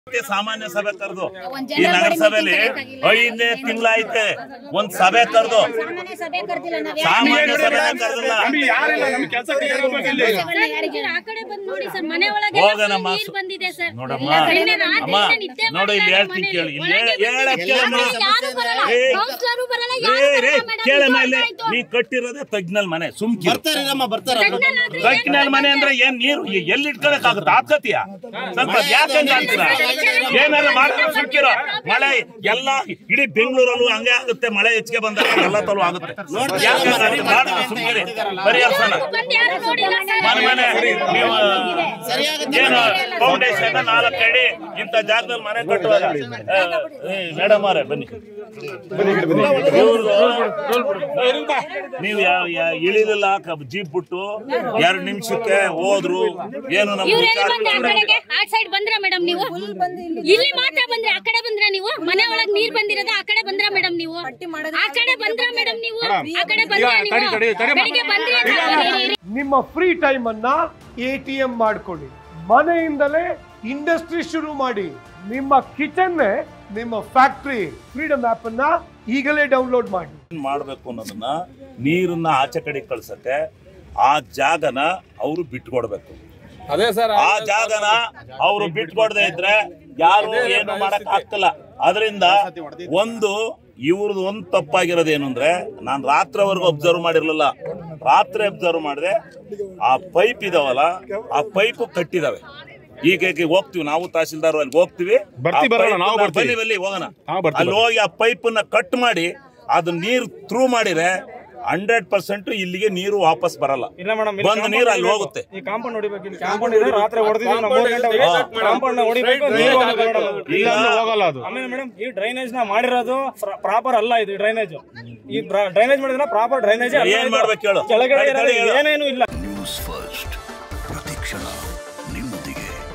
ಸಾಮಾನ್ಯ ಸಭೆ ಕರೆದು ಒಂದ್ ಈ ಜನ ನಗರಸಭೆಯಲ್ಲಿ ಐದನೇ ತಿಂಗಳಾಯ್ತೆ ಒಂದ್ ಸಭೆ ಕರೆದು ಸಾಮಾನ್ಯ ಸಭೆ ಕರ್ದಿಲ್ಲ ನಾವ್ ಸಾಮಾನ್ಯ ಸಭೆ ಕರೆದಿಲ್ಲ ನಮ್ಗೆ ಯಾರಿಲ್ಲ ನಮ್ ಕೆಲ್ಸಕ್ಕೆ ಯಾರು ಹೋಗಿಲ್ಲ ಯಾರಿಗೆ ಆ ಕಡೆ ಬಂದ್ ನೋಡಿ ಸರ್ ಮನೆ ಒಳಗೆ ಹೋಗೋಣಮ್ಮ. ನೀರ್ ಬಂದಿದೆ ಸರ್ ನೋಡಮ್ಮ ಎಲ್ಲ ಕಡೆನೇ ರಾತ್ರಿ ಅಮ್ಮ ನಿದ್ದೆ ನೋಡು ಇಲ್ಲಿ ಮಾಡ್ತಾರೆ ಹೇಳ್ತೀನಿ ಮನೇಲಿ. ಕೇಳಿ ಇಲ್ಲಿ ಒಳಗೆ ಹೇಳಕ್ ಕೇಳಮ್ಮ ಯಾರು ಬರಲ್ಲ ಏ, ಕೌನ್ಸಿಲರು ಬರಲ್ಲ ಏ ಯಾರು ರೇ ಬರಲ್ಲ madam. ಕೇಳಮ್ಮ ಇದು ಇಲ್ಲಿ ಆಯ್ತು. ನೀ ಕಟ್ಟಿರೋದೇ ತಗ್ನಲ್ ಮನೆ ಸುಮ್ಕಿ ಬರ್ತಾರಮ್ಮ ಬರ್ತಾರ ತಜ್ಞನಾದ್ರೆ ಏನ್ ತಗ್ನಲ್ ಮನೆ ಅಂದ್ರೆ ಏನ್ ನೀರು ಎ- ಎಲ್ಲಿ ಇಟ್ಕೊಳಕ್ ಆಗುತ್ತೆ ಆತ್ಕತಿಯ ಸ್ವಲ್ಪ ಯಾಕಂತ ಅಂತೀರ ಏನಾರ ಮಾಡಿದ್ರೆ ಸುಮ್ಕಿರೋ ಮಳೆ ಎಲ್ಲ ಇಡೀ ಬೆಂಗಳೂರಲ್ಲೂ ಹಂಗೆ ಆಗುತ್ತೆ ಮಳೆ ಹೆಚ್ಚಿಗೆ ಬಂದಾಗ ಎಲ್ಲ ತಲೂ ಆಗುತ್ತೆ ಯಾಕಂದ್ರೆ ಅದು ಮಾಡಿದ್ರೆ ಸುಮ್ಕಿರಿ ಪರಿಹರಿಸೋಣ ಬಂದ್ ಯಾರು ನೋಡಿಲ್ಲ ಸರ್. ಮನೆ ಮನೆ ನೀವು ಏನು ಫೌಂಡೇಶನ್ ನಾಲ್ಕು ಅಡಿ ಇಂಥ ಜಾಗದಲ್ಲಿ ಮನೆ ಕಟ್ಟುವಾಗ ಮೇಡಮ್ ಅವರೇ ಬನ್ನಿ ಇವ್ರ್ದು ನೀವು ಯಾ- ಯಾ- ಇಳಿಲಿಲ್ಲ ಕ- ಜೀಪ್ ಬಿಟ್ಟು ಎರಡು ನಿಮಿಷಕ್ಕೆ ಹೋದ್ರು ಏನು ನಮ್ಮ ಇವ್ರು ಎಲ್ಲಿ ವಿಚಾರ ಬಂದ್ರೆ ಆ ಕಡೆಗೆ ಆ ಸೈಡ್ ಬಂದ್ರ ಮೇಡಮ್ ನೀವು ಇಲ್ಲಿ ಮಾತ್ರ ಬಂದ್ರೆ ಆ ಕಡೆ ಬಂದ್ರ ನೀವು ಮನೆ ಒಳಗ್ ನೀರ್ ಬಂದಿರೋದ ಆ ಕಡೆ ಬಂದ್ರ ಮೇಡಮ್ ನೀವು ಆ ಕಡೆ ಬಂದ್ರ ಮೇಡಮ್ ನೀವು ಆ ಕಡೆ ಬಂದ್ರ ನೀವು ತಡಿ, ತಡಿ, ತಡಿ. ಬೆಳಿಗ್ಗೆ ಬಂದ್ರಿ ಅಂತ ಹೇಳಿ. ನಿಮ್ಮ ಫ್ರೀ ಟೈಮ್ ಅನ್ನ ಎ ಟಿ ಎಂ ಮಾಡ್ಕೊಳ್ಳಿ ಮನೆಯಿಂದಲೇ ಇಂಡಸ್ಟ್ರಿ ಶುರು ಮಾಡಿ ನಿಮ್ಮ ಕಿಚನ್ ನಿಮ್ಮ ಫ್ಯಾಕ್ಟ್ರಿ ಫ್ರೀಡಮ್ ಆಪ್ ಅನ್ನ ಈಗಲೇ ಡೌನ್ಲೋಡ್ ಮಾಡಿ ಏನ್ ಮಾಡ್ಬೇಕು ಅನ್ನೋದನ್ನ ನೀರನ್ನ ಆಚೆ ಕಡೆ ಕಳ್ಸಕ್ಕೆ ಆ ಜಾಗನ ಅವರು ಬಿಟ್ಕೊಡ್ಬೇಕು ಅದೇ ಸರ್ ಆ ಜಾಗನ ಅವರು ಬಿಟ್ಕೊಡದೆ ಇದ್ರೆ ಯಾರು ಏನು ಮಾಡಕ್ ಆಗ್ತಿಲ್ಲ ಅದರಿಂದ ಒಂದು ಇವ್ರದ್ದು ಒಂದು ತಪ್ಪಾಗಿರೋದು ಏನು ಅಂದ್ರೆ ನಾನು ರಾತ್ರಿವರೆಗೂ ಅಬ್ಸರ್ವ್ ಮಾಡಿರ್ಲಿಲ್ಲ ರಾತ್ರಿ ಅಬ್ಸರ್ವ್ ಮಾಡಿದೆ ಆ ಪೈಪ್ ಇದಾವಲ್ಲ ಆ ಪೈಪ್ ಕಟ್ಟಿದಾವೆ ಈಗ ಈಗ ಹೋಗ್ತೀವಿ ನಾವು ತಹಸೀಲ್ದಾರ್ ಅಲ್ಲಿ ಹೋಗ್ತೀವಿ ಬರ್ತೀವಿ, ಆ ಬರೋಣ, pipe ನಾವು ನ- ಬರ್ತೀವಿ. ಬನ್ನಿ ಬನ್ನಿ ಹೋಗೋಣ ನಾವು ಬರ್ತೀವಿ, ಅಲ್ಲಿ ಹೋಗಿ ಆ ಪೈಪನ್ನ ಕಟ್ ಮಾಡಿ ಅದು ನೀರು ಥ್ರೂ ಮಾಡಿದ್ರೆ ಹಂಡ್ರೆಡ್ ಪರ್ಸೆಂಟ್ ಇಲ್ಲಿಗೆ ನೀರು ವಾಪಸ್ ಬರಲ್ಲ ಇಲ್ಲ ಮೇಡಮ್ ಬಂದ ನೀರು ಅಲ್ಲಿ ಹೋಗುತ್ತೆ ಈ ಕಾಂಪೌಂಡ್ ಹೊಡಿಬೇಕು ಇಲ್ಲಿ ಕಾಂಪೌಂಡ್ ಇದೆ ರಾತ್ರಿ ಹೊಡೆದಿದ್ದೀವಿ ನಾವು ಮೂರು ಗಂಟೆಗೆ ಕಾಂಪೌಂಡ್ ಹೊಡಿಬೇಕು ನೀರು ಹೋಗ್ಬೇಕು ಮೇಡಮ್ ಇಲ್ಲ ಅಂದ್ರೆ ಹೋಗಲ್ಲ ಅದು ಆಮೇಲೆ ಮೇಡಮ್ ಈ ಡ್ರೈನೇಜ್ ನ ಮಾಡಿರೋದು ಪ್ರಾಪರ್ ಅಲ್ಲ ಇದು ಡ್ರೈನೇಜ್ ಈ ಡ್ರೈನೇಜ್ ಮಾಡಿದ್ರೆ ಪ್ರಾಪರ್ ಡ್ರೈನೇಜ್ ಏನ್ ಮಾಡ್ಬೇಕು ಹೇಳು? ಕೆಳಗಡೆ ತಡಿ, ತಡಿ, ಇರೋದು ಹೇಳು. ಏನೇನು ಇಲ್ಲ ನ್ಯೂಸ್ ಫಸ್ಟ್ ಪ್ರತಿಕ್ಷಣ ನಿಮ್ಮೊಂದಿಗೆ